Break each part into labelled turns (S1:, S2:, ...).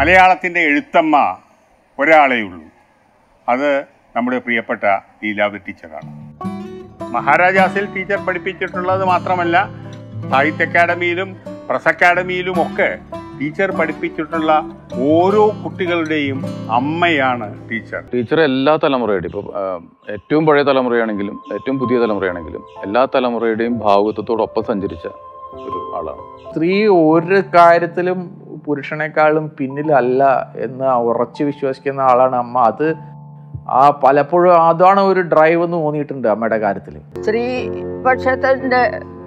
S1: മലയാളത്തിൻ്റെ എഴുത്തമ്മ ഒരാളേ ഉള്ളൂ അത് നമ്മുടെ പ്രിയപ്പെട്ട ലീലാവതി ടീച്ചറാണ് മഹാരാജാസിൽ ടീച്ചർ പഠിപ്പിച്ചിട്ടുള്ളത് മാത്രമല്ല സാഹിത്യ അക്കാദമിയിലും പ്രസ് അക്കാദമിയിലും ഒക്കെ ടീച്ചർ പഠിപ്പിച്ചിട്ടുള്ള ഓരോ കുട്ടികളുടെയും അമ്മയാണ് ടീച്ചർ
S2: ടീച്ചർ എല്ലാ തലമുറയുടെയും ഇപ്പോൾ ഏറ്റവും പഴയ തലമുറയാണെങ്കിലും ഏറ്റവും പുതിയ തലമുറയാണെങ്കിലും എല്ലാ തലമുറയുടെയും ഭാവുകത്വത്തോടൊപ്പം സഞ്ചരിച്ച ഒരു ആളാണ്
S3: സ്ത്രീ ഒരു കാര്യത്തിലും പുരുഷനേക്കാളും പിന്നിലല്ല എന്ന് ഉറച്ചു വിശ്വസിക്കുന്ന ആളാണ് അമ്മ അത് ആ പലപ്പോഴും അതാണ് ഒരു ഡ്രൈവ് എന്ന് തോന്നിയിട്ടുണ്ട് അമ്മയുടെ കാര്യത്തിൽ
S4: സ്ത്രീ പക്ഷത്തിൻ്റെ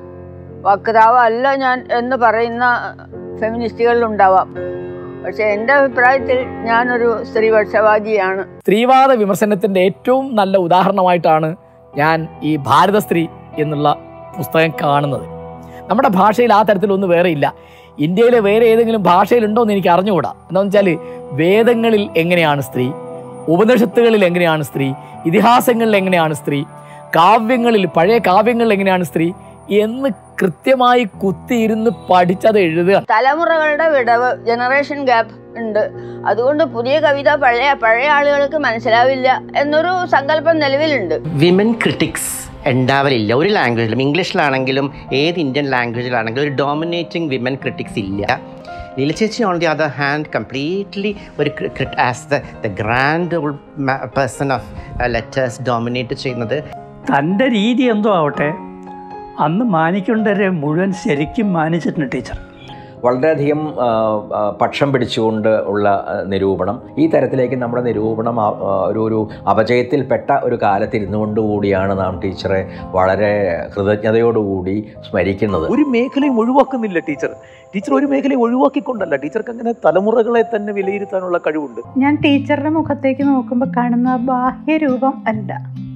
S4: വക്താവല്ല ഞാൻ എന്ന് പറയുന്ന ഫെമിനിസ്റ്റുകളിലുണ്ടാവാം പക്ഷെ എൻ്റെ അഭിപ്രായത്തിൽ ഞാനൊരു സ്ത്രീപക്ഷവാദിയാണ്
S5: സ്ത്രീവാദ വിമർശനത്തിൻ്റെ ഏറ്റവും നല്ല ഉദാഹരണമായിട്ടാണ് ഞാൻ ഈ ഭാരത സ്ത്രീ എന്നുള്ള പുസ്തകം കാണുന്നത് നമ്മുടെ ഭാഷയിൽ ആ തരത്തിലൊന്നും വേറെ ഇല്ല ഇന്ത്യയിലെ വേറെ ഏതെങ്കിലും ഭാഷയിലുണ്ടോ എന്ന് എനിക്ക് അറിഞ്ഞുകൂടാ എന്താണെന്ന് വെച്ചാൽ വേദങ്ങളിൽ എങ്ങനെയാണ് സ്ത്രീ ഉപനിഷത്തുകളിൽ എങ്ങനെയാണ് സ്ത്രീ ഇതിഹാസങ്ങളിൽ എങ്ങനെയാണ് സ്ത്രീ കാവ്യങ്ങളിൽ പഴയ കാവ്യങ്ങളിൽ എങ്ങനെയാണ് സ്ത്രീ എന്ന് കൃത്യമായി കുത്തിയിരുന്ന് പഠിച്ചത് എഴുതുക
S4: തലമുറകളുടെ വിടവ് ജനറേഷൻ ഗ്യാപ്പ് ഉണ്ട് അതുകൊണ്ട് പുതിയ കവിത പഴയ പഴയ ആളുകൾക്ക് മനസ്സിലാവില്ല എന്നൊരു സങ്കല്പം നിലവിലുണ്ട്
S6: വിമൻ ക്രിട്ടിക്സ് ഉണ്ടാവലില്ല ഒരു ലാംഗ്വേജിലും ഇംഗ്ലീഷിലാണെങ്കിലും ഏത് ഇന്ത്യൻ ലാംഗ്വേജിലാണെങ്കിലും ഒരു ഡോമിനേറ്റിംഗ് വിമൻ ക്രിട്ടിക്സ് ഇല്ല ലീല ചേച്ചി on the other hand completely ഒരു as the the grand person of letters dominate ചെയ്യുന്നത്
S7: തൻ്റെ രീതി എന്തോ ആവട്ടെ അന്ന് മാനിക്കേണ്ടവരെ മുഴുവൻ ശരിക്കും മാനിച്ചിട്ടുണ്ട് ടീച്ചർ
S8: വളരെയധികം ആ, ആ, പക്ഷം പിടിച്ചുകൊണ്ട് ഉള്ള ആ, നിരൂപണം ഈ തരത്തിലേക്ക് നമ്മുടെ നിരൂപണം ആ, ആ, ഒരു ഒരു അപജയത്തിൽപ്പെട്ട ഒരു കാലത്ത് ഇരുന്നുകൊണ്ട് കൂടിയാണ് നാം ടീച്ചറെ വളരെ കൃതജ്ഞതയോടുകൂടി സ്മരിക്കുന്നത്
S9: ഒരു മേഖലയും ഒഴിവാക്കുന്നില്ല ടീച്ചർ ടീച്ചർ ഒരു മേഖലയും ഒഴിവാക്കിക്കൊണ്ടല്ല ടീച്ചർക്ക് അങ്ങനെ തലമുറകളെ തന്നെ വിലയിരുത്താനുള്ള കഴിവുണ്ട്
S10: ഞാൻ ടീച്ചറുടെ മുഖത്തേക്ക് നോക്കുമ്പോൾ കാണുന്ന ബാഹ്യരൂപം അല്ല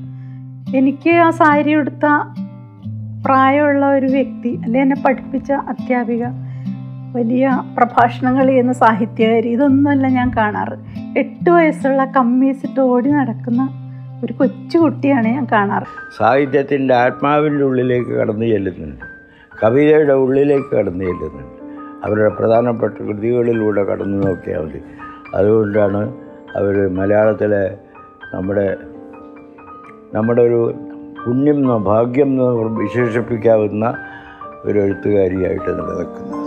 S10: എനിക്ക് ആ സാരി ഉടുത്ത പ്രായമുള്ള ഒരു വ്യക്തി അല്ലെ എന്നെ പഠിപ്പിച്ച അധ്യാപിക വലിയ പ്രഭാഷണങ്ങൾ ചെയ്യുന്ന സാഹിത്യകാരി ഇതൊന്നുമല്ല ഞാൻ കാണാറ് എട്ട് വയസ്സുള്ള കമ്മീസിട്ട് ഓടി നടക്കുന്ന ഒരു കൊച്ചു കുട്ടിയാണ് ഞാൻ കാണാറ്
S11: സാഹിത്യത്തിൻ്റെ ആത്മാവിൻ്റെ ഉള്ളിലേക്ക് കടന്നു ചെല്ലുന്നുണ്ട് കവിതയുടെ ഉള്ളിലേക്ക് കടന്നു ചെല്ലുന്നുണ്ട് അവരുടെ പ്രധാനപ്പെട്ട കൃതികളിലൂടെ കടന്നു നോക്കിയാൽ മതി അതുകൊണ്ടാണ് അവർ മലയാളത്തിലെ നമ്മുടെ നമ്മുടെ ഒരു പുണ്യം എന്നോ ഭാഗ്യം എന്നോ വിശേഷിപ്പിക്കാവുന്ന ഒരു എഴുത്തുകാരിയായിട്ട് നിലനിൽക്കുന്നത്